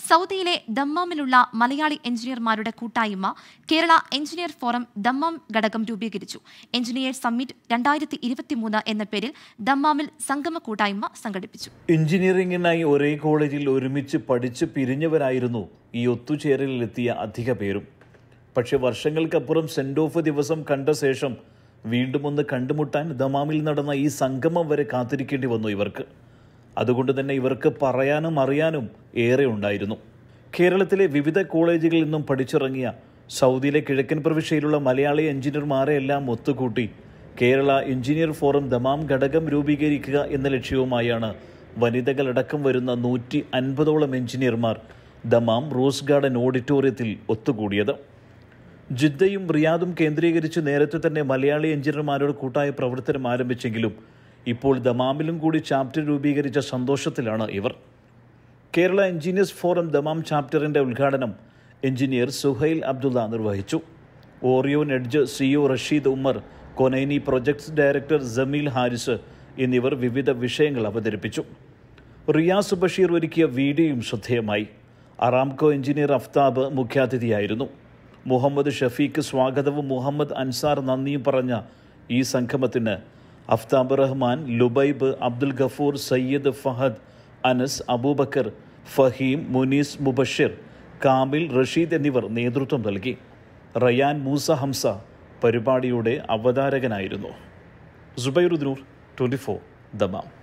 സൗദിയിലെ ദമ്മാമിലുള്ള മലയാളി എഞ്ചിനീയർമാരുടെ കൂട്ടായ്മ Kerala engineer forum Dammam ഘടകം രൂപീകരിച്ചു എഞ്ചിനീയേഴ്സ് സമ്മിറ്റ് രണ്ടായിരത്തി ഇരുപത്തിമൂന്ന് എന്ന പേരിൽ ദമ്മാമിൽ സംഗമ കൂട്ടായ്മ സംഘടിപ്പിച്ചു എഞ്ചിനീയറിംഗിനായി ഒരേ കോളേജിൽ ഒരുമിച്ച് പഠിച്ച് പിരിഞ്ഞവരായിരുന്നു ഈ ഒത്തുചേരലിലെത്തിയ അധിക പേരും പക്ഷെ വർഷങ്ങൾക്കപ്പുറം സെൻഡ് ഓഫ് ദിവസം കണ്ട ശേഷം വീണ്ടും ഒന്ന് കണ്ടുമുട്ടാൻ ദമാമിൽ നടന്ന ഈ സംഗമം വരെ കാത്തിരിക്കേണ്ടി വന്നു ഇവർക്ക് അതുകൊണ്ട് തന്നെ ഇവർക്ക് പറയാനും അറിയാനും ഏറെ ഉണ്ടായിരുന്നു കേരളത്തിലെ വിവിധ കോളേജുകളിൽ നിന്നും പഠിച്ചിറങ്ങിയ സൗദിയിലെ കിഴക്കൻ പ്രവിശ്യയിലുള്ള മലയാളി എഞ്ചിനീയർമാരെ എല്ലാം ഒത്തുകൂട്ടി കേരള എഞ്ചിനീയർ ഫോറം ദമാം ഘടകം രൂപീകരിക്കുക എന്ന ലക്ഷ്യവുമായാണ് വനിതകളടക്കം വരുന്ന നൂറ്റി അൻപതോളം എഞ്ചിനീയർമാർ ദമാം റോസ് ഗാർഡൻ ഓഡിറ്റോറിയത്തിൽ ഒത്തുകൂടിയത് ജിദ്ദയും റിയാദും കേന്ദ്രീകരിച്ച് നേരത്തെ തന്നെ മലയാളി എഞ്ചിനീയർമാരോട് കൂട്ടായ പ്രവർത്തനം ആരംഭിച്ചെങ്കിലും ഇപ്പോൾ ദമാമിലും കൂടി ചാപ്റ്റർ രൂപീകരിച്ച സന്തോഷത്തിലാണ് ഇവർ കേരള എഞ്ചിനീയേഴ്സ് ഫോറം ദമാം ചാപ്റ്ററിൻ്റെ ഉദ്ഘാടനം എഞ്ചിനീയർ സുഹൈൽ അബ്ദുള്ള നിർവഹിച്ചു Orion edge CEO Rasheed Ummer Konaini projects director Jameel Haris എന്നിവർ വിവിധ വിഷയങ്ങൾ അവതരിപ്പിച്ചു റിയാസ് ബഷീർ ഒരുക്കിയ വീഡിയോയും ശ്രദ്ധേയമായി അറാംകോ എഞ്ചിനീയർ അഫ്താബ് മുഖ്യാതിഥിയായിരുന്നു മുഹമ്മദ് ഷഫീഖ് സ്വാഗതവും മുഹമ്മദ് അൻസാർ നന്ദിയും പറഞ്ഞ ഈ സംഗമത്തിന് അഫ്താബ് റഹ്മാൻ ലുബൈബ് അബ്ദുൽ ഗഫൂർ സയ്യിദ് ഫഹദ് അനസ് അബൂബക്കർ ഫഹീം മുനീസ് മുബഷിർ കാമിൽ റഷീദ് എന്നിവർ നേതൃത്വം നൽകി റയാൻ മൂസ ഹംസ പരിപാടിയുടെ അവതാരകനായിരുന്നു സുബൈറുദ്നൂർ ട്വൻറ്റി ഫോർ ദമാം